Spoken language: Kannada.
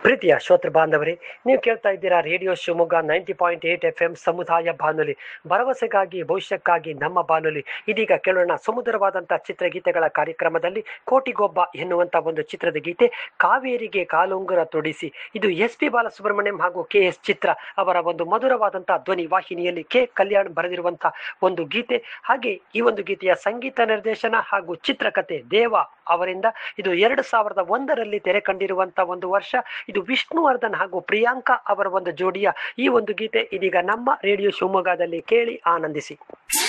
ಪ್ರೀತಿಯ ಶ್ರೋತೃ ಬಾಂಧವರೇ ನೀವು ಕೇಳ್ತಾ ಇದ್ದೀರಾ radio Shivamogga ninety point eight F M ಸಮುದಾಯ ಬಾನುಲಿ ಭರವಸೆಗಾಗಿ ಭವಿಷ್ಯಕ್ಕಾಗಿ ನಮ್ಮ ಬಾನುಲಿ ಇದೀಗ ಕೇಳೋಣ ಸುಮಧುರವಾದಂಥ ಚಿತ್ರಗೀತೆಗಳ ಕಾರ್ಯಕ್ರಮದಲ್ಲಿ ಕೋಟಿಗೊಬ್ಬ ಎನ್ನುವಂಥ ಒಂದು ಚಿತ್ರದ ಗೀತೆ ಕಾವೇರಿಗೆ ಕಾಲುಂಗುರ ತೊಡಿಸಿ ಇದು ಎಸ್ ಪಿ ಬಾಲಸುಬ್ರಹ್ಮಣ್ಯಂ ಹಾಗೂ ಕೆ ಎಸ್ ಚಿತ್ರ ಅವರ ಒಂದು ಮಧುರವಾದಂಥ ಧ್ವನಿ ವಾಹಿನಿಯಲ್ಲಿ ಕೆ ಕಲ್ಯಾಣ್ ಬರೆದಿರುವಂಥ ಒಂದು ಗೀತೆ ಹಾಗೆ ಈ ಒಂದು ಗೀತೆಯ ಸಂಗೀತ ನಿರ್ದೇಶನ ಹಾಗೂ ಚಿತ್ರಕಥೆ ದೇವ ಅವರಿಂದ ಇದು ಎರಡು ಸಾವಿರದ ಒಂದರಲ್ಲಿ ತೆರೆ ಕಂಡಿರುವಂಥ ಒಂದು ವರ್ಷ ಇದು ವಿಷ್ಣುವರ್ಧನ್ ಹಾಗೂ ಪ್ರಿಯಾಂಕಾ ಅವರ ಒಂದು ಜೋಡಿಯ ಈ ಒಂದು ಗೀತೆ ಇದೀಗ ನಮ್ಮ ರೇಡಿಯೋ ಶಿವಮೊಗ್ಗದಲ್ಲಿ ಕೇಳಿ ಆನಂದಿಸಿ